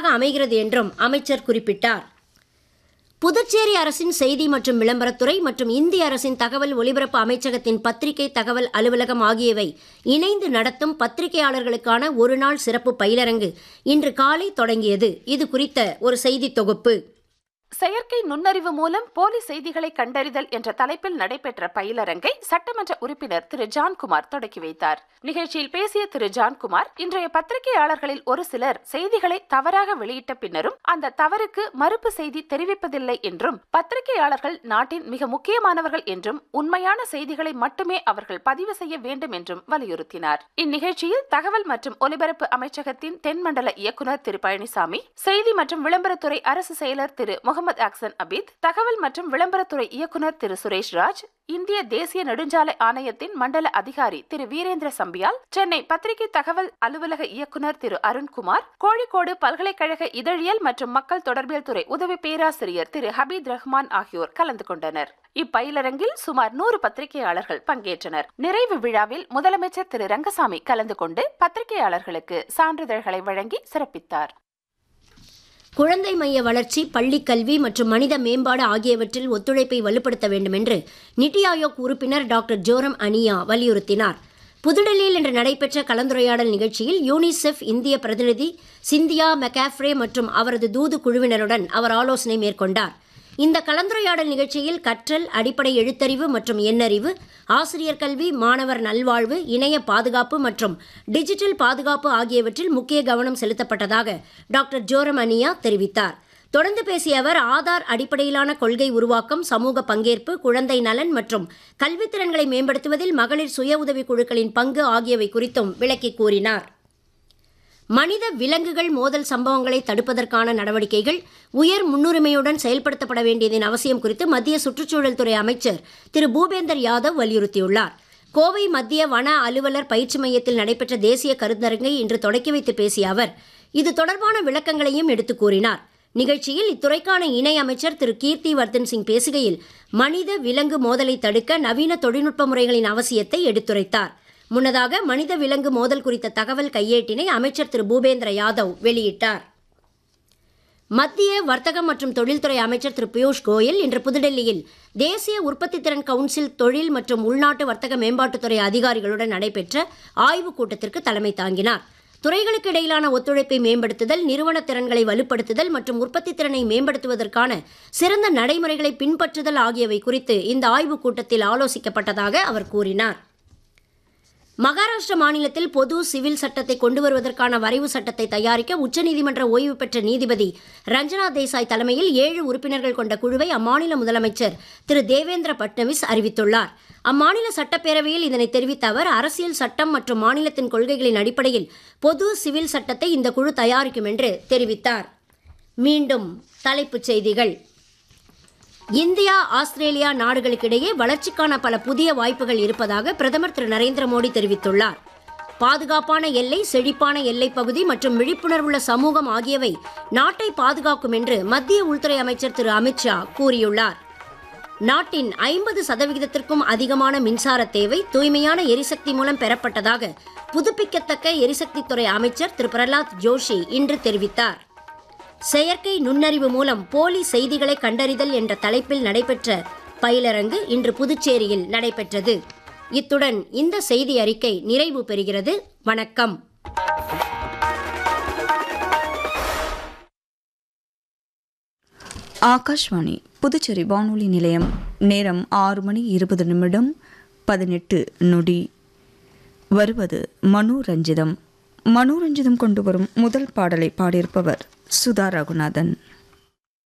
அமைகிறது என்றும் அமைச்சர் குறிப்பிட்டார் புதுச்சேரி அரசின் செய்தி மற்றும் விளம்பரத்துறை மற்றும் இந்திய அரசின் தகவல் ஒலிபரப்பு அமைச்சகத்தின் பத்திரிகை தகவல் அலுவலகம் ஆகியவை இணைந்து நடத்தும் பத்திரிகையாளர்களுக்கான ஒருநாள் சிறப்பு பயிலரங்கு இன்று காலை தொடங்கியது இது குறித்த ஒரு செய்தி தொகுப்பு செயற்கை நுண்ணறிவு மூலம் போலி செய்திகளை கண்டறிதல் என்ற தலைப்பில் நடைபெற்ற பயிலரங்கை சட்டமன்ற உறுப்பினர் திரு ஜான்குமார் தொடக்கி வைத்தார் நிகழ்ச்சியில் பேசிய திரு ஜான்குமார் இன்றைய பத்திரிகையாளர்களில் ஒரு சிலர் செய்திகளை தவறாக வெளியிட்ட பின்னரும் அந்த தவறுக்கு மறுப்பு செய்தி தெரிவிப்பதில்லை என்றும் பத்திரிகையாளர்கள் நாட்டின் மிக முக்கியமானவர்கள் என்றும் உண்மையான செய்திகளை மட்டுமே அவர்கள் பதிவு செய்ய வேண்டும் என்றும் வலியுறுத்தினார் இந்நிகழ்ச்சியில் தகவல் மற்றும் ஒலிபரப்பு அமைச்சகத்தின் தென்மண்டல இயக்குநர் திரு பழனிசாமி செய்தி மற்றும் விளம்பரத்துறை அரசு செயலர் திரு முகமது அக்சன் அபீத் தகவல் மற்றும் விளம்பரத்துறை இயக்குநர் திரு சுரேஷ் ராஜ் இந்திய தேசிய நெடுஞ்சாலை ஆணையத்தின் மண்டல அதிகாரி திரு வீரேந்திர சம்பியால் சென்னை பத்திரிகை தகவல் அலுவலக இயக்குநர் திரு அருண்குமார் கோழிக்கோடு பல்கலைக்கழக இதழியல் மற்றும் மக்கள் தொடர்பியல் துறை உதவி பேராசிரியர் திரு ஹபீத் ரஹ்மான் ஆகியோர் கலந்து கொண்டனர் இப்பயிலரங்கில் சுமார் நூறு பத்திரிகையாளர்கள் பங்கேற்றனர் நிறைவு விழாவில் முதலமைச்சர் திரு ரங்கசாமி கலந்து கொண்டு பத்திரிகையாளர்களுக்கு சான்றிதழ்களை வழங்கி சிறப்பித்தார் குழந்தை மைய வளர்ச்சி பள்ளிக் கல்வி மற்றும் மனித மேம்பாடு ஆகியவற்றில் ஒத்துழைப்பை வலுப்படுத்த வேண்டும் என்று நிதி ஆயோக் உறுப்பினர் டாக்டர் ஜோரம் அனியா வலியுறுத்தினார் புதுடெல்லியில் இன்று நடைபெற்ற கலந்துரையாடல் நிகழ்ச்சியில் யூனிசெஃப் இந்திய பிரதிநிதி சிந்தியா மெக்காஃப்ரே மற்றும் அவரது தூது குழுவினருடன் அவர் ஆலோசனை மேற்கொண்டார் இந்த கலந்துரையாடல் நிகழ்ச்சியில் கற்றல் அடிப்படை எழுத்தறிவு மற்றும் எண்ணறிவு ஆசிரியர் கல்வி மாணவர் நல்வாழ்வு இணைய பாதுகாப்பு மற்றும் டிஜிட்டல் பாதுகாப்பு ஆகியவற்றில் முக்கிய கவனம் செலுத்தப்பட்டதாக டாக்டர் ஜோரம் அனியா தெரிவித்தார் தொடர்ந்து பேசிய அவர் ஆதார் அடிப்படையிலான கொள்கை உருவாக்கம் சமூக பங்கேற்பு குழந்தை நலன் மற்றும் கல்வித்திறன்களை மேம்படுத்துவதில் மகளிர் சுய உதவிக் குழுக்களின் பங்கு ஆகியவை குறித்தும் விளக்கி கூறினார் மனித விலங்குகள் மோதல் சம்பவங்களை தடுப்பதற்கான நடவடிக்கைகள் உயர் முன்னுரிமையுடன் செயல்படுத்தப்பட வேண்டியதன் அவசியம் குறித்து மத்திய சுற்றுச்சூழல் துறை அமைச்சர் திரு பூபேந்தர் யாதவ் வலியுறுத்தியுள்ளார் கோவை மத்திய வன அலுவலர் பயிற்சி மையத்தில் நடைபெற்ற தேசிய கருத்தரங்கை இன்று தொடக்கி வைத்து பேசிய அவர் இது தொடர்பான விளக்கங்களையும் எடுத்துக் கூறினார் நிகழ்ச்சியில் இத்துறைக்கான இணை அமைச்சர் திரு கீர்த்தி வர்தன் சிங் பேசுகையில் மனித விலங்கு மோதலை தடுக்க நவீன தொழில்நுட்ப முறைகளின் அவசியத்தை எடுத்துரைத்தார் முன்னதாக மனித விலங்கு மோதல் குறித்த தகவல் கையேட்டினை அமைச்சர் திரு பூபேந்திர யாதவ் வெளியிட்டார் மத்திய வர்த்தகம் மற்றும் தொழில்துறை அமைச்சர் திரு பியூஷ் கோயல் இன்று புதுடெல்லியில் தேசிய உற்பத்தி திறன் கவுன்சில் தொழில் மற்றும் உள்நாட்டு வர்த்தக மேம்பாட்டுத்துறை அதிகாரிகளுடன் நடைபெற்ற ஆய்வுக் கூட்டத்திற்கு தலைமை தாங்கினார் துறைகளுக்கு இடையிலான ஒத்துழைப்பை மேம்படுத்துதல் நிறுவன திறன்களை வலுப்படுத்துதல் மற்றும் உற்பத்தி திறனை மேம்படுத்துவதற்கான சிறந்த நடைமுறைகளை பின்பற்றுதல் ஆகியவை குறித்து இந்த ஆய்வுக் கூட்டத்தில் ஆலோசிக்கப்பட்டதாக அவர் கூறினார் மகாராஷ்டிர மாநிலத்தில் பொது சிவில் சட்டத்தை கொண்டு வருவதற்கான வரைவு சட்டத்தை தயாரிக்க உச்சநீதிமன்ற ஓய்வு பெற்ற நீதிபதி ரஞ்சனா தேசாய் தலைமையில் ஏழு உறுப்பினர்கள் கொண்ட குழுவை அம்மாநில முதலமைச்சர் திரு தேவேந்திர பட்னவிஸ் அறிவித்துள்ளார் அம்மாநில சட்டப்பேரவையில் இதனை தெரிவித்த அவர் அரசியல் சட்டம் மற்றும் மாநிலத்தின் கொள்கைகளின் அடிப்படையில் பொது சிவில் சட்டத்தை இந்த குழு தயாரிக்கும் என்று தெரிவித்தார் மீண்டும் தலைப்புச் செய்திகள் இந்தியா ஆஸ்திரேலியா நாடுகளுக்கிடையே வளர்ச்சிக்கான பல புதிய வாய்ப்புகள் இருப்பதாக பிரதமர் திரு நரேந்திர மோடி தெரிவித்துள்ளார் பாதுகாப்பான எல்லை செழிப்பான எல்லைப் பகுதி மற்றும் விழிப்புணர்வுள்ள சமூகம் ஆகியவை நாட்டை பாதுகாக்கும் என்று மத்திய உள்துறை அமைச்சர் திரு அமித்ஷா கூறியுள்ளார் நாட்டின் ஐம்பது சதவிகிதத்திற்கும் அதிகமான மின்சார தேவை தூய்மையான எரிசக்தி மூலம் பெறப்பட்டதாக புதுப்பிக்கத்தக்க எரிசக்தித்துறை அமைச்சர் திரு பிரகலாத் ஜோஷி இன்று தெரிவித்தார் செயற்கை நுண்ணறிவு மூலம் போலி செய்திகளை கண்டறிதல் என்ற தலைப்பில் நடைபெற்ற பயிலரங்கு இன்று புதுச்சேரியில் நடைபெற்றது இத்துடன் இந்த செய்தி அறிக்கை நிறைவு பெறுகிறது வணக்கம் ஆகாஷ்வாணி புதுச்சேரி வானொலி நிலையம் நேரம் ஆறு மணி இருபது நிமிடம் பதினெட்டு நொடி வருவது மனோரஞ்சிதம் மனோரஞ்சிதம் கொண்டு வரும் முதல் பாடலை பாடியிருப்பவர் சுதா ரகுநாதன்